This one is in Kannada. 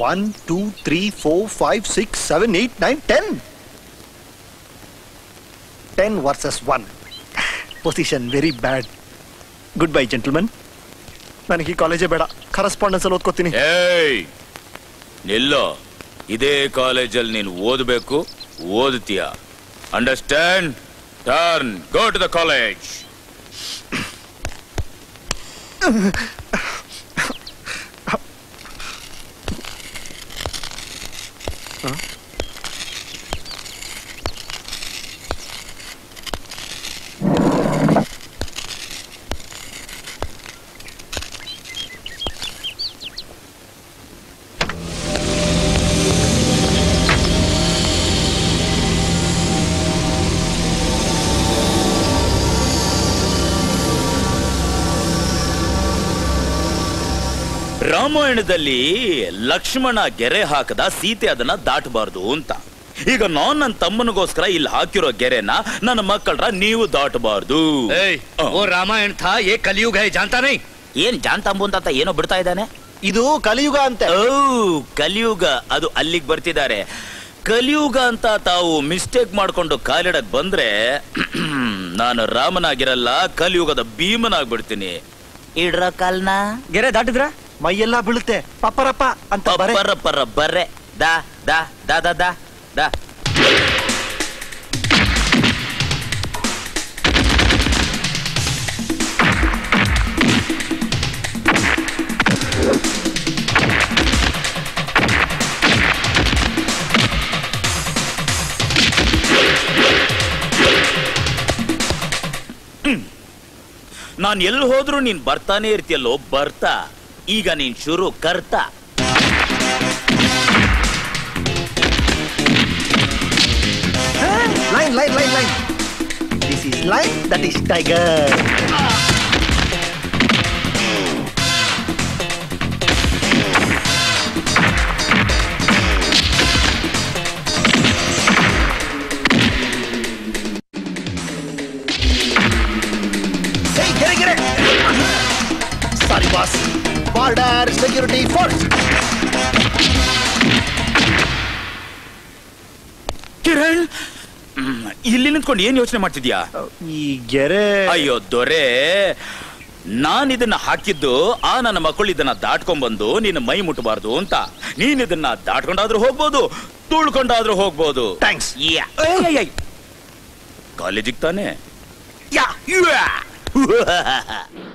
One two three four five six seven eight nine ten ten versus one position very bad good bye gentleman ನನಗೆ ಈ ಕಾಲೇಜೇ ಬೇಡ ಕರಸ್ಪಾಂಡೆನ್ಸ್ ಅಲ್ಲಿ ಓದ್ಕೋತೀನಿ ಏಯ್ ನಿಲ್ಲೋ ಇದೇ ಕಾಲೇಜಲ್ಲಿ ನೀನು ಓದಬೇಕು ಓದ್ತೀಯ understand turn go to the college ರಾಮಾಯಣದಲ್ಲಿ ಲಕ್ಷ್ಮಣ ಗೆರೆ ಹಾಕದ ಸೀತೆ ಅದನ್ನ ದಾಟಬಾರ್ದು ಅಂತ ಈಗ ನಾನ್ ನನ್ನ ತಮ್ಮನಿಗೋಸ್ಕರ ಇಲ್ಲಿ ಹಾಕಿರೋ ಗೆರೆನ ನನ್ನ ಮಕ್ಕಳ ನೀವು ದಾಟಬಾರ್ದು वो रामायण था ये कलयुग है जानता नहीं ಏನ್ ಜಾಂತಂಬು ಅಂತ ಏನೋ ಬಿಡ್ತಾ ಇದ್ದಾನೆ ಇದು ಕಲಿಯುಗ ಅಂತೆ ಓ ಕಲಿಯುಗ ಅದು ಅಲ್ಲಿಗೆ ಬರ್ತಿದ್ದಾರೆ ಕಲಿಯುಗ ಅಂತ ತಾವು ಮಿಸ್ಟೇಕ್ ಮಾಡ್ಕೊಂಡು ಕಾಲಿಡಕ್ ಬಂದ್ರೆ ನಾನು ರಾಮನಾಗಿರಲ್ಲ ಕಲಿಯುಗದ ಭೀಮನಾಗ್ಬಿಡ್ತೀನಿ ಇಡ್ರ ಕಾಲ್ನ ಗೆರೆ ದಾಟಿದ್ರ ಮೈಯೆಲ್ಲ ಬೀಳುತ್ತೆ ಪಪ್ಪರಪ್ಪ ಅಂತ ಬರೆ ಪರ ಪರ ಬರ್ರೆ ದಾ ದಾ ದಾ ದಾ ದಾ ದಾ ನಾನ್ ಎಲ್ಲಿ ಹೋದ್ರು ನೀನ್ ಬರ್ತಾನೆ ಇರ್ತೀಯಲ್ಲೋ ಬರ್ತಾ ಈಗ ನೀನ್ ಶುರು ಕರ್ತಾ line line line line this is line that is tiger ಗೆರೆ ಗೆರೆ sorry boss border security force Kiran hmm, ಇಲ್ಲಿ ನಿಂತ್ಕೊಂಡು ಏನ್ ಯೋಚನೆ ಮಾಡ್ತಿದ್ಯಾ ಈ ಗೆರೆ ಅಯ್ಯೋ ದೊರೆ ನಾನ್ ಇದನ್ನ ಹಾಕಿದ್ದು ಆ ನನ್ನ ಮಕ್ಕಳು ಇದನ್ನ ದಾಟ್ಕೊಂಡ್ಬಂದು ನಿನ್ನ ಮೈ ಮುಟ್ಟಬಾರ್ದು ಅಂತ ನೀನ್ ಇದನ್ನ ದಾಟ್ಕೊಂಡಾದ್ರೂ ಹೋಗ್ಬೋದು ತುಳ್ಕೊಂಡಾದ್ರೂ ಹೋಗ್ಬೋದು Thanks. ಯಾ. ಏಯ್, ಏಯ್, ಏಯ್. ಕಾಲೇಜಿಗ್ ತಾನೆ ಯಾ ಯಾ.